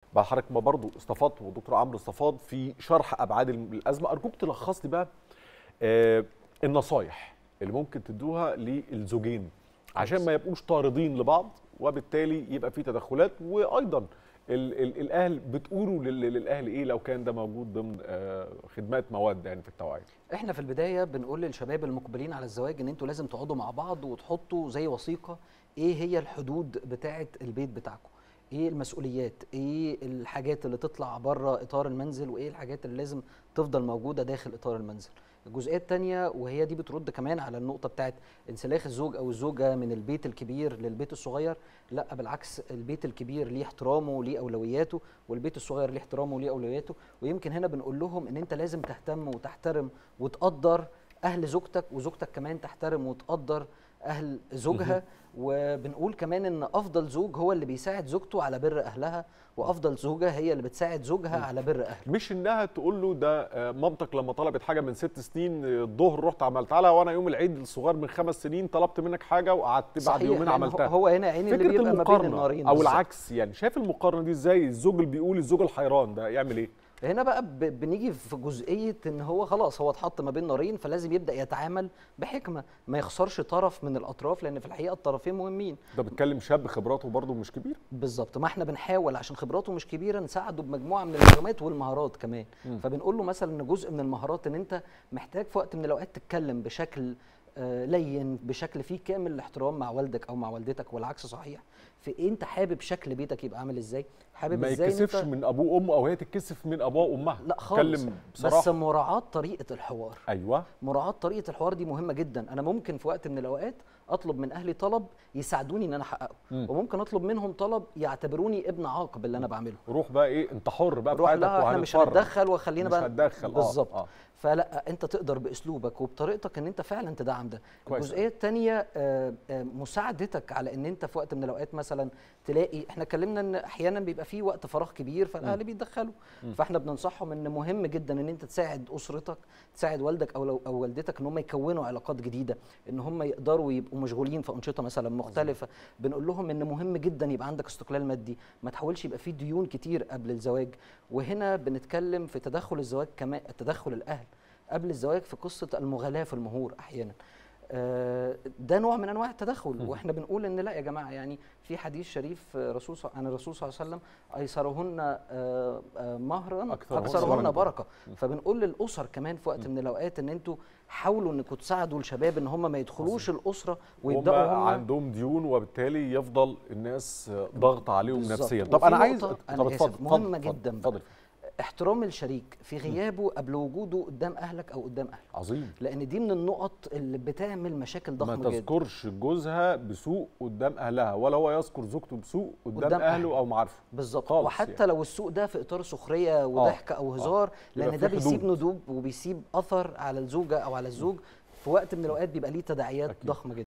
بعد حضرتك ما برضه استفدت والدكتور عمرو استفاض في شرح ابعاد الازمه ارجوك تلخص لي بقى آه النصايح اللي ممكن تدوها للزوجين عشان ما يبقوش طاردين لبعض وبالتالي يبقى في تدخلات وايضا ال ال الاهل بتقولوا لل- للاهل ايه لو كان ده موجود ضمن آه خدمات مواد يعني في التوعيه احنا في البدايه بنقول للشباب المقبلين على الزواج ان انتوا لازم تقعدوا مع بعض وتحطوا زي وثيقه ايه هي الحدود بتاعه البيت بتاعكم ايه المسؤوليات ايه الحاجات اللي تطلع بره اطار المنزل وايه الحاجات اللي لازم تفضل موجوده داخل اطار المنزل الجزئيه الثانيه وهي دي بترد كمان على النقطه بتاعت انسلاخ الزوج او الزوجه من البيت الكبير للبيت الصغير لا بالعكس البيت الكبير ليه احترامه وليه اولوياته والبيت الصغير ليه احترامه وليه اولوياته ويمكن هنا بنقول لهم ان انت لازم تهتم وتحترم وتقدر اهل زوجتك وزوجتك كمان تحترم وتقدر اهل زوجها وبنقول كمان ان افضل زوج هو اللي بيساعد زوجته على بر اهلها وافضل زوجه هي اللي بتساعد زوجها على بر اهله مش انها تقول له ده آه، مامتك لما طلبت حاجه من ست سنين آه، الظهر رحت عملتها لها وانا يوم العيد الصغير من خمس سنين طلبت منك حاجه وقعدت بعد صحيح، يومين لأن عملتها هو هنا عيني اللي فكره بيبقى ما بين المقارنه النارين او بالظبط. العكس يعني شايف المقارنه دي ازاي الزوج اللي بيقول الزوج الحيران ده يعمل ايه هنا بقى ب- بنيجي في جزئيه ان هو خلاص هو اتحط ما بين نارين فلازم يبدا يتعامل بحكمه ما يخسرش طرف من الاطراف لان في الحقيقه الطرفين مهمين ده بيتكلم شاب خبراته برضه مش كبير بالظبط ما احنا بنحاول عشان خبراته مش كبيره نساعده بمجموعه من المعلومات والمهارات كمان مم. فبنقول له مثلا ان جزء من المهارات ان انت محتاج في وقت من الاوقات تتكلم بشكل آه، لين بشكل فيه كامل الاحترام مع والدك او مع والدتك والعكس صحيح في إيه انت حابب شكل بيتك يبقى عامل ازاي حابب ما ازاي إن يتكسفش أنت- من ابوه وامه او هي تتكسف من ابوها وامها لا خالص اتكلم بس بصراحه مراعاه طريقه الحوار ايوه مراعاه طريقه الحوار دي مهمه جدا انا ممكن في وقت من الاوقات اطلب من اهلي طلب يساعدوني ان انا احققه مم. وممكن اطلب منهم طلب يعتبروني ابن عاق باللي انا بعمله روح بقى ايه انت حر بقى روح بتاعتك لها احنا مش وهنتفرج. هنتدخل وخلينا مش بقى هتدخل آه، بالظبط آه. فلا انت تقدر باسلوبك وبطريقتك ان انت فعلا تدعم ده كويس الجزئيه الثانيه مساعدتك على ان انت في وقت من الاوقات مثلا تلاقي احنا اتكلمنا ان احيانا بيبقى في وقت فراغ كبير فالاهل بيتدخلوا فاحنا بننصحهم ان مهم جدا ان انت تساعد اسرتك تساعد والدك او لو او والدتك ان هم يكونوا علاقات جديده ان هم يقدروا يبقوا مشغولين في انشطه مثلا مختلفه بنقول لهم ان مهم جدا يبقى عندك استقلال مادي ما تحاولش يبقى في ديون كتير قبل الزواج وهنا بنتكلم في تدخل الزواج كمان تدخل الاهل قبل الزواج في قصه المغالاه في المهور احيانا آه، ده نوع من انواع التدخل واحنا بنقول ان لا يا جماعه يعني في حديث شريف آه، رسول ص- عن الرسول صلى الله عليه وسلم ايسرهن آه، آه، مهرا أكثرهن اكثرهن بركة. بركه فبنقول للاسر كمان في وقت من الاوقات ان انتوا حاولوا انكم تساعدوا الشباب ان هم ما يدخلوش الاسره ويبداوا ويبداوا هم عندهم ديون وبالتالي يفضل الناس ضغط عليهم بالظبط. نفسيا طب وفي انا عايز نقطة طب أنا آسف، اتفضل مهمة اتفضل، جدا بقى. اتفضل احترام الشريك في غيابه قبل وجوده قدام اهلك او قدام اهلك عظيم لان دي من النقط اللي بتعمل مشاكل ما ضخمه جدا تذكرش جوزها بسوء قدام اهلها ولا هو يذكر زوجته بسوء قدام, قدام اهله أهله. او معارفه بالظبط خالص وحتى يعني. لو السوق ده في اطار سخريه وضحك او هزار يبقى لان في ده بيسيب حدود. ندوب وبيسيب اثر على الزوجه او على الزوج في وقت من الاوقات بيبقى ليه تداعيات أكيد. ضخمه جدا